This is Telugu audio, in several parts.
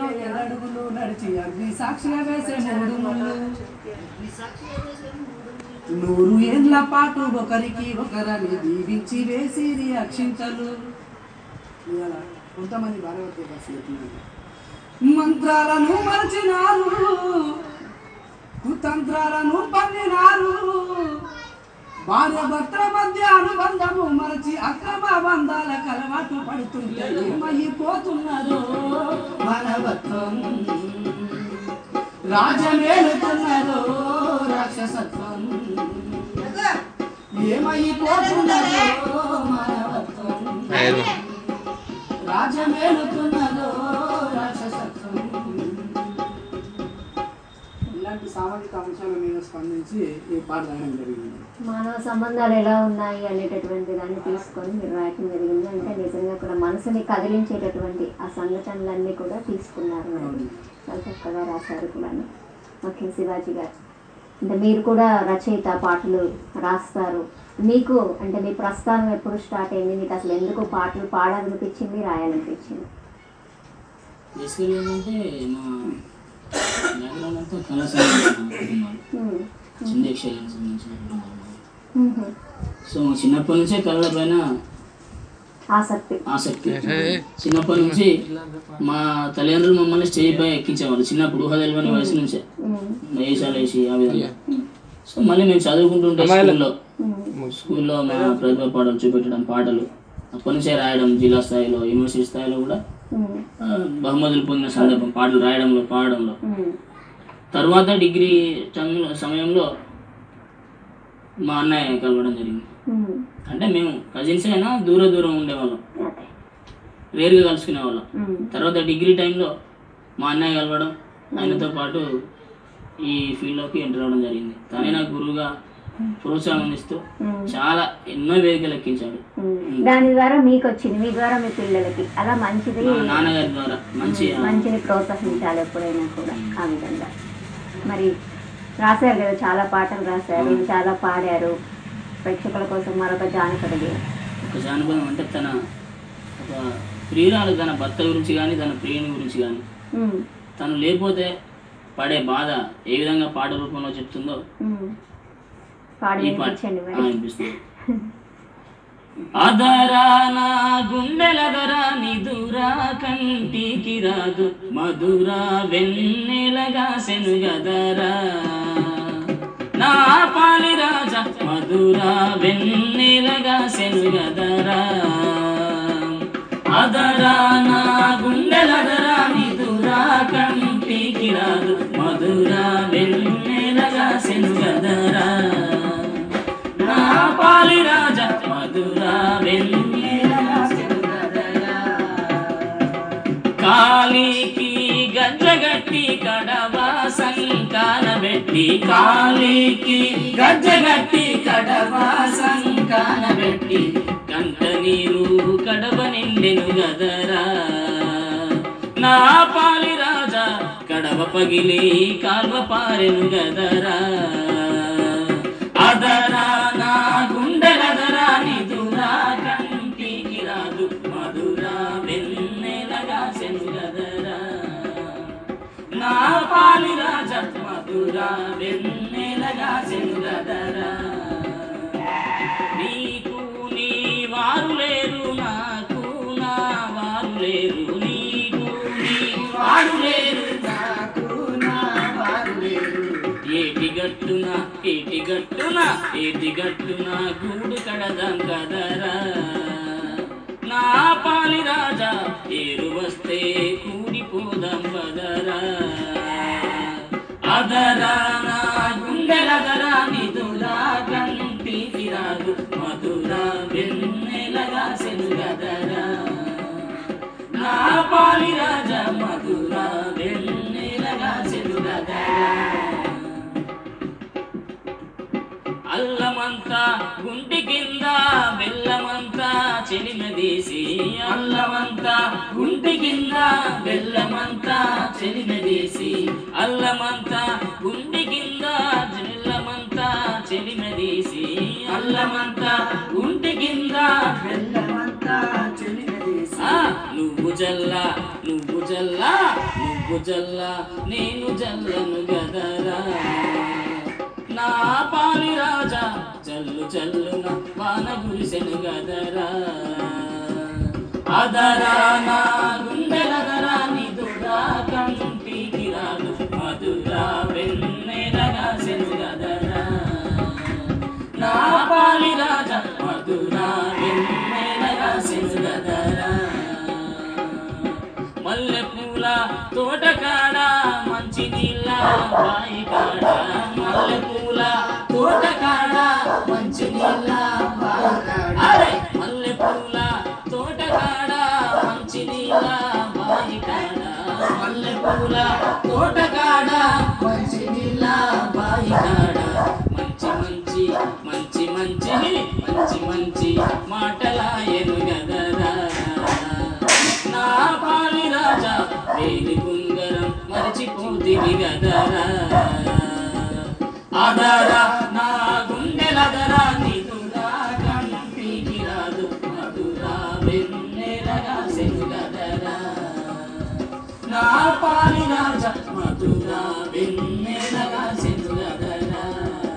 దిశలో ఏడడుగులు నడిచి అగ్ని సాక్షిగా వేసే మూడు ముళ్ళు నూరు ఏండ్ల పాటు ఒకరికి ఒకరని దీవించి వేసిరి అక్షింతలు ఇవాళ కొంతమంది భారవతి బస్సు మంత్రాలను మరచినారు కుతంత్రాలను పన్నినారు భార్య భర్తల మధ్య అనుబంధము మరచి అక్రమ బంధాల కలవాటు పడుతుంటే ఏమైపోతున్నదో మానవత్వం రాజమేలుతున్నదో రాక్షసత్వం ఏమైపోతున్నదో మానవత్వం రాజమేలుతున్నదో రాక్షసత్వం ఇలాంటి సామాజిక అంశాల మీద స్పందించి ఈ పాట రాయడం జరిగింది మానవ సంబంధాలు ఎలా ఉన్నాయి అనేటటువంటి దాన్ని తీసుకొని మీరు రాయటం జరిగింది అంటే నిజంగా కూడా మనసుని కదిలించేటటువంటి ఆ సంఘటనలన్నీ కూడా తీసుకున్నారు మీరు. చాలా చక్కగా రాశారు కూడా ఓకే శివాజీ గారు అంటే మీరు కూడా రచయిత పాటలు రాస్తారు మీకు అంటే మీ ప్రస్థానం ఎప్పుడు స్టార్ట్ అయింది మీకు అసలు ఎందుకు పాటలు పాడాలనిపించింది రాయాలనిపించింది బేసికల్ ఏంటంటే మా బ్యాక్గ్రౌండ్ అంతా కళా సంబంధించిన కుటుంబాలు ఉమ్. చిన్న యక్షగానికి సంబంధించిన కుటుంబాలు ఉహు. సో చిన్నప్పటి నుంచే కళల పైన ఆసక్తి ఆసక్తి చిన్నప్పటి నుంచి మా తల్లిదండ్రులు మమ్మల్ని స్టేజ్ పై ఎక్కించేవాళ్ళు చిన్నప్పుడు ఊహ తెలియని వయసు నుంచే ఉమ్. వేషాలు వేసి ఆ విధంగా సో మళ్ళీ మేము చదువుకుంటుంటే స్కూల్లో ఉమ్. స్కూల్లో మా ప్రతిభ పాటలు చూపెట్టడం పాటలు అప్పటి నుంచే రాయడం జిల్లా స్థాయిలో యూనివర్సిటీ స్థాయిలో కూడా ఉమ్. ఆ, బహుమతులు పొందిన సందర్భం పాటలు రాయడంలో పాడడంలో ఉమ్. తర్వాత డిగ్రీ టైంలో సమయంలో మా అన్నయ్య కలవడం జరిగింది ఉమ్. అంటే మేము కజిన్స్ అయినా దూర దూరం ఉండేవాళ్ళం అదే. రేరుగా కలుసుకునేవాళ్ళం ఉమ్. తర్వాత డిగ్రీ టైంలో మా అన్నయ్య కలవడం ఆయనతో పాటు ఈ ఫీల్డ్లోకి ఎంటర్ అవ్వడం జరిగింది తనే నాకు గురువుగా ప్రోత్సాహం ఇస్తూ ఉమ్. చాలా ఎన్నో వేదికలు ఎక్కించాడు ఉమ్. దాని ద్వారా మీకు వచ్చింది మీ ద్వారా మీ పిల్లలకి అలా మంచిది మా నాన్నగారి ద్వారా మంచి మంచిని ప్రోత్సహించాలి ఎప్పుడైనా కూడా ఆ విధంగా మరి రాశారు కదా చాలా పాటలు రాశారు చాలా పాడారు ప్రేక్షకుల కోసం మరొక జానపద గేయం. ఒక జానపదం అంటే తన ఒక ప్రియురాలు తన భర్త గురించి కానీ తన ప్రియుని గురించి కానీ ఉమ్. తను లేకపోతే పడే బాధ ఏ విధంగా పాట రూపంలో చెప్తుందో ఉమ్. పాడి ఈ పాట వినిపించండి ఆ, మరి వినిపిస్తుంది అదరా నా గుండెలదరా నిదురా కంటికి రాదు మధురా వెన్నెలగా సెనుగదరా నా పాలి రాజా మధురా వెన్నెలగా సెనుగదరా అదరా నా గుండెలదరా నిదురా కంటికి రాదు మధురా వెన్నెలగా సెనుగదరా నా పాలి రాజా మధురా వెన్నెలగా సెనుగదరా కాలికి గజ్జగట్టి కడవా సంకాన పెట్టి కాలికి గజ్జగట్టి కడవా సంకాన పెట్టి కంట నీరు కడవ నిండెను గదరా నా పాలి రాజా కడవ పగిలి కాల్వ పారెను గదరా అదరా నా గుండెలదరా నిదురా కంటికి రాదు మధురా వెన్నెలగా సెనుగదరా నా పాలి రాజ మధురా వెన్నెలగా సెనుగదరా నీకు నీ వారు లేరు నాకు నా వారు లేరు నీకు నీ వారు లేరు నాకు నా వారు లేరు ఏటి గట్టున ఏటి గట్టున ఏటి గట్టున గూడు కడదాం కదరా నా పాలి రాజా ఏరు వస్తే కూడిపోదాం బదరా అదరా నా గుండెలదరా నిదురా కంటికి రాదు మధురా వెన్నెలగా సెనుగదరా నా పాలి రాజా మధురా వెన్నెలగా సెనుగదరా అల్లమంతా గుంటి కింద బెల్లమంతా చెలిమదీసి అల్లమంతా గుంటి కింద బెల్లమంతా చెలిమదీసి అల్లమంతా గుంటి కింద బెల్లమంతా చెలిమదీసి అల్లమంతా గుంటి కింద బెల్లమంతా చెలినదేసి ఆ, నువ్వు జల్లా నువ్వు జల్లా నువ్వు నువ్వు జల్ల నేను జల్లను గదరా నా పాలి రాజా జల్లు జల్లున వాన గురిసెను గదరా అదరా నా గుండెలదరా నిదురా కంటికి రాదు మధురా వెన్నెలగా సెను గదరా నా పాలి రాజా మధురా వెన్నెలగా సెను గదరా మల్లె పూల తోట కాడ మంచి నీళ్ళ బాయి కాడ మల్లె పూల తోట కాడ మంచి నీళ్ళ బాయి కాడ అరే మల్లె పూల తోట కాడ మంచి నీళ్ళ బాయి కాడ మల్లె పూల తోట కాడ మంచి నీళ్ళ బాయి కాడ మంచి మంచి మంచి మంచి మంచి మంచి మాటలాయను గదరా నా పాలి రాజా వేలి కుంగరం మరిచిపోతివి గదరా ఆధారా నా గుండెలదరా నిదురా కంటికి రాదు మధురా వెన్నెలగా సెను గదరా నా పాలి రాజా మధురా వెన్నెలగా సెను గదరా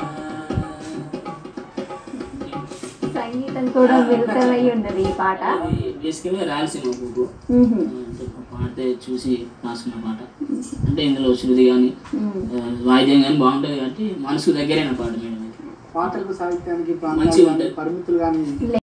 సంగీతం కూడా మిళితమై ఉన్నది ఈ పాట బేసికల్గా రాయలసీమ బుక్ మ్మ్. పాడితే చూసి రాసుకున్న పాట అంటే ఇందులో శృతి కానీ మ్మ్. వాయిద్యం కానీ బాగుంటుంది కాబట్టి మనసుకు దగ్గరైన పాట మేడం ఇది పాటలకు సాహిత్యానికి మంచిగా ప్రాంతాలు ఉంటుంది. కానీ పరిమితులు కానీ